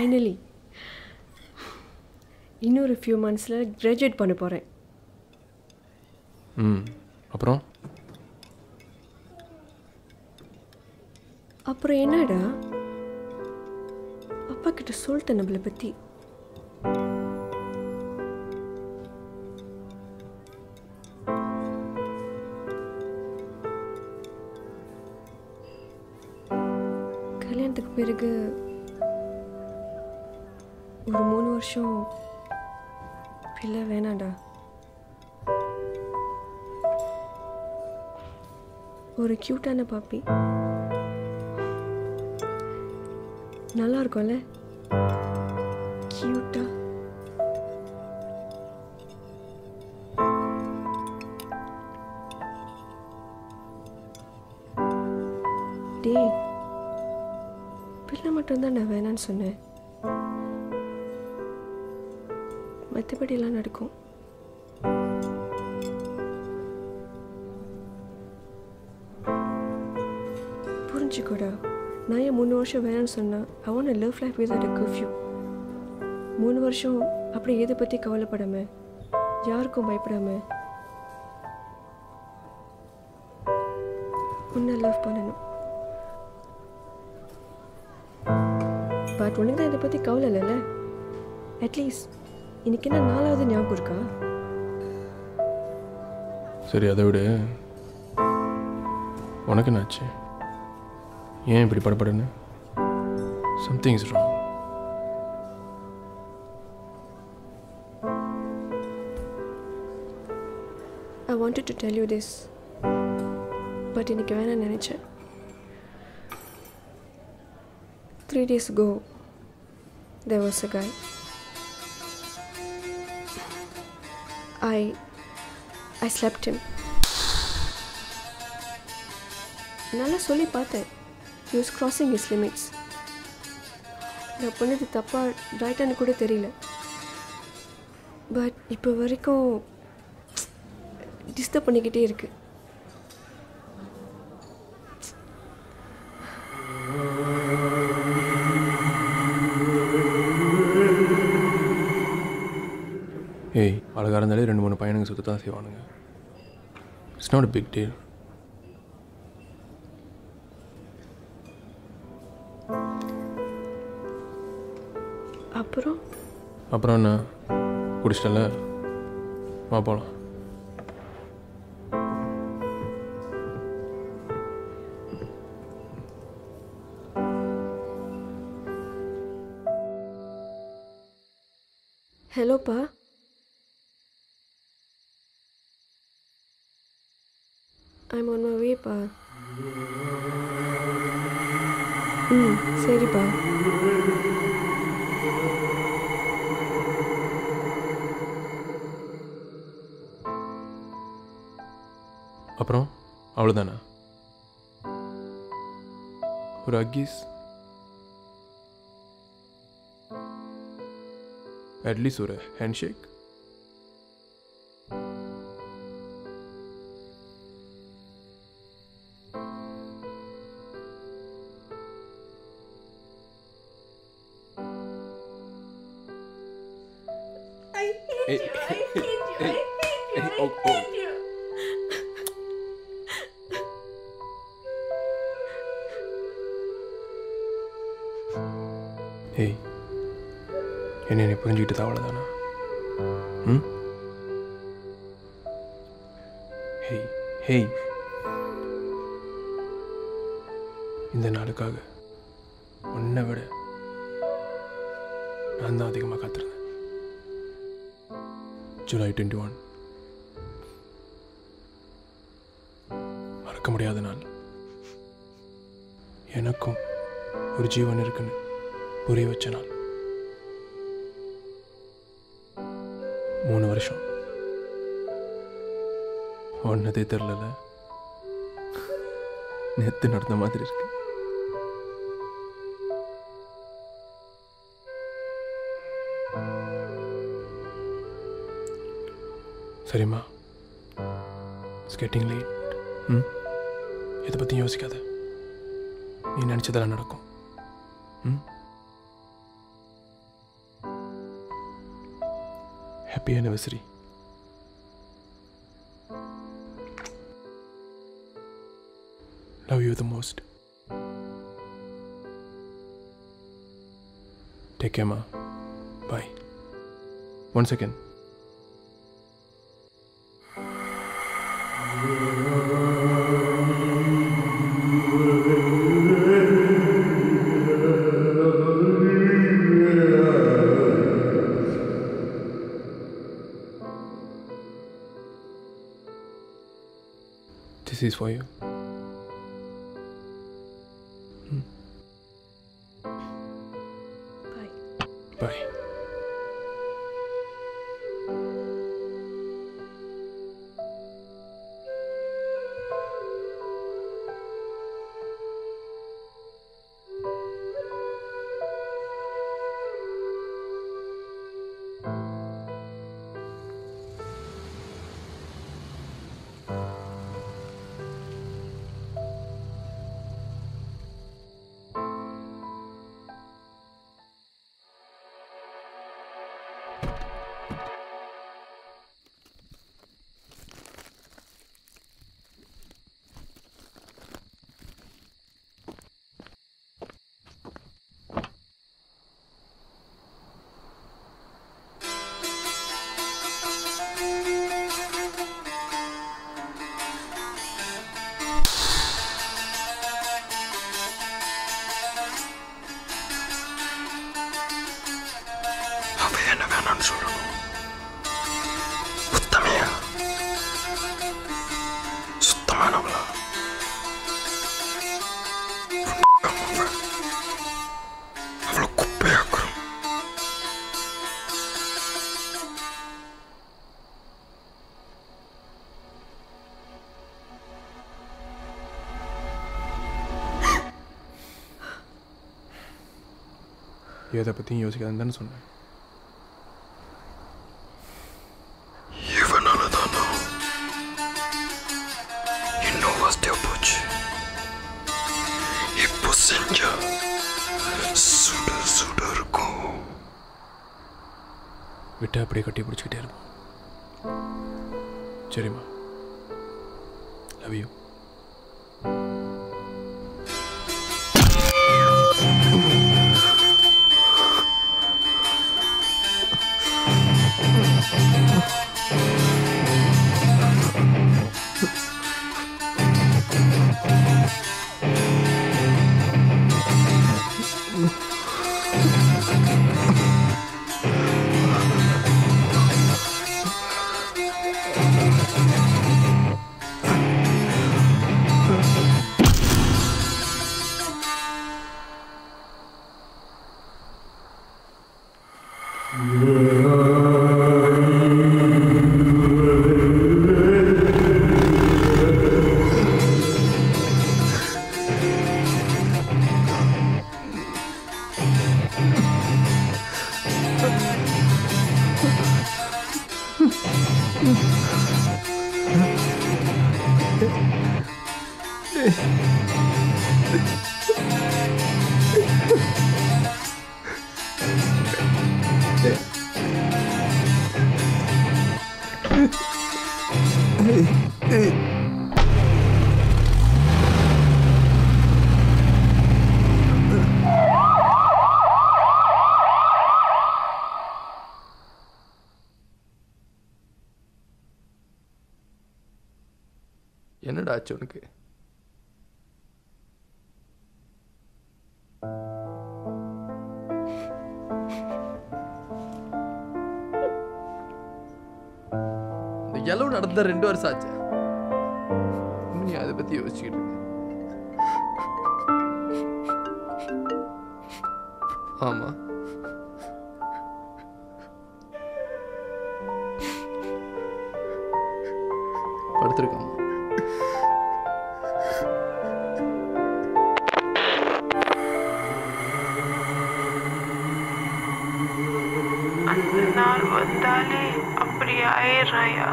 Finally இன்னொரு few மந்த்ஸில் graduate பண்ண போகிறேன் ம் அப்புறம் அப்புறம் என்னடா அப்பா கிட்ட சொல்லிட்டேன் நம்மளை பற்றி கல்யாணத்துக்கு பிறகு ஒரு மூணு வருஷம் பிள்ளை வேணாண்டா ஒரு க்யூட்டான பாப்பி நல்லா இருக்கும்ல க்யூட்டா டேய் பிள்ளை மட்டும்தான் நான் வேணான்னு சொன்னேன் மற்றபடியெல்லாம் நடக்கும் புரிஞ்சுக்கோடா நான் ஏன் மூணு வருஷம் வேணும்னு சொன்னேன் I want love life with at curfew மூணு வருஷம் அப்படி எதை பற்றி கவலைப்படாம யாருக்கும் பயப்படாம உன்னை லவ் பண்ணணும் பட் உனக்கு தான் இதை பற்றி கவலை இல்லைல்ல அட்லீஸ்ட் இன்னைக்கு என்ன நாலாவது ஞாபகம் இருக்கா சரி அதை விடு உனக்கு என்னாச்சு ஏன் இப்படி படப்படன்னு something is wrong I wanted to tell you this but இன்னைக்கு வேணாம்னு நினச்சேன் three days go there was a guy I I slept him நல்லா சொல்லி பார்த்தேன் he was crossing his limits நான் பண்ணது தப்பா ரைட்டான்னு கூட தெரியல பட் இப்போ வரைக்கும் டிஸ்டர்ப் பண்ணிக்கிட்டே இருக்கு ஏய் அழகாக இருந்தாலே ரெண்டு மூணு பையனுங்க சுத்த தான் செய்வானுங்க இட்ஸ் நாட் பிக் டீல் அப்புறம் அப்புறம் என்ன பிடிச்சிட்டல வா போகலாம் ஹலோப்பா ஐம் ஆன் மை வேப்பா ம் சரிப்பா அப்புறம் அவ்வளோதானே ஒரு அக்கீஸ் அட்லீஸ்ட் ஒரு hand shake I hate Hey, you. I hate you. I hey, hate you. hey, I oh, oh. hate you. ஏய் என்ன நீ புரிஞ்சுக்கிட்டது அவ்வளோதானா ம் ஹேய் ஹேய் இந்த நாளுக்காக உன்னை விட நான் தான் அதிகமாக காத்திருந்தேன் ஜூலை டுவெண்ட்டி ஒன் மறக்க முடியாத நாள் எனக்கும் ஒரு ஜீவன் இருக்குன்னு புரிய வச்ச நாள் மூணு வருஷம் ஒன்னதே தெரிலல நேத்து நடந்த மாதிரி இருக்கு சரிம்மா இட்ஸ் கெட்டிங் லேட் ம் இதை பற்றி யோசிக்காத நீ நினச்சதெல்லாம் நடக்கும் ம் happy anniversary love you the most take கேமா bye one second This is for you. Bye Bye. அவ என்ன வேணாம்னு சொல்லணும் உத்தமையா சுத்தமானவளா அவ அவளை குப்பையாக்குறோம் எதை பற்றியும் யோசிக்காதுன்னு தானே சொன்னேன் இவனால தானா இன்னும் வசதியா போச்சு இப்போ செஞ்சா சுட சுட இருக்கும் விட்டு அப்படியே கட்டி பிடிச்சிக்கிட்டே இருப்போம் சரிம்மா லவ் யூ என்னடா ஆச்சு உனக்கு இந்த எலவு நடந்த ரெண்டு வருஷம் ஆச்சு இன்னும் நீ அதை பத்தி யோசிச்சுக்கிட்டு இருக்க ஆமா படுத்திருக்காமா அந்த நாள் வந்தாலே அப்படி ஆயிடுறாயா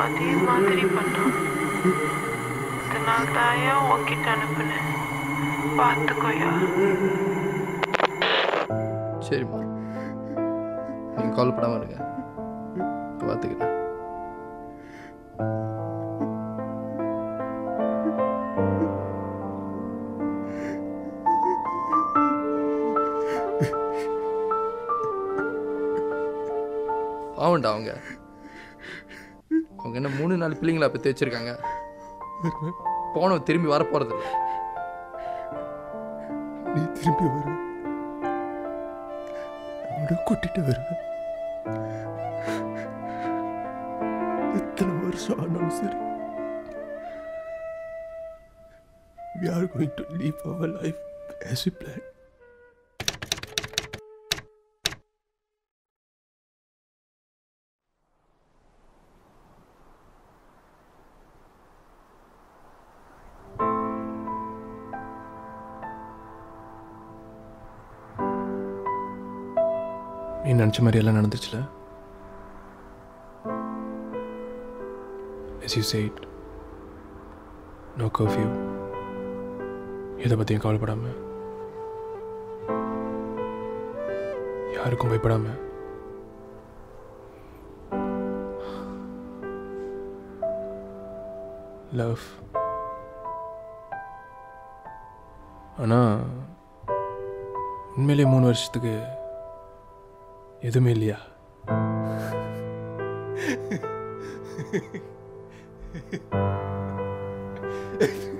அதே மாதிரி பண்ணான் அதனால தாயா உன்கிட்ட அனுப்புனேன் பார்த்துக்கோயா சரிம்மா நீங்கள் கவலைப்படாமல் இருங்க பார்த்துக்கிறேன் பாவண்டா அவங்க அவங்க என்ன மூணு நாலு பிள்ளைங்களா பெற்று வச்சிருக்காங்க போனவ திரும்பி வர போகிறது நீ திரும்பி வருவ அவனை கூட்டிட்டு வருவேன் எத்தனை வருஷம் ஆனாலும் சரி we are going to live our life as we planned. நீ நினச்ச மாதிரி எல்லாம் நடந்துச்சுல as you said no curfew எதை பற்றியும் கவலைப்படாம யாருக்கும் பயப்படாம லவ் ஆனால் உண்மையிலே மூணு வருஷத்துக்கு எதுவுமே இல்லையா Hey,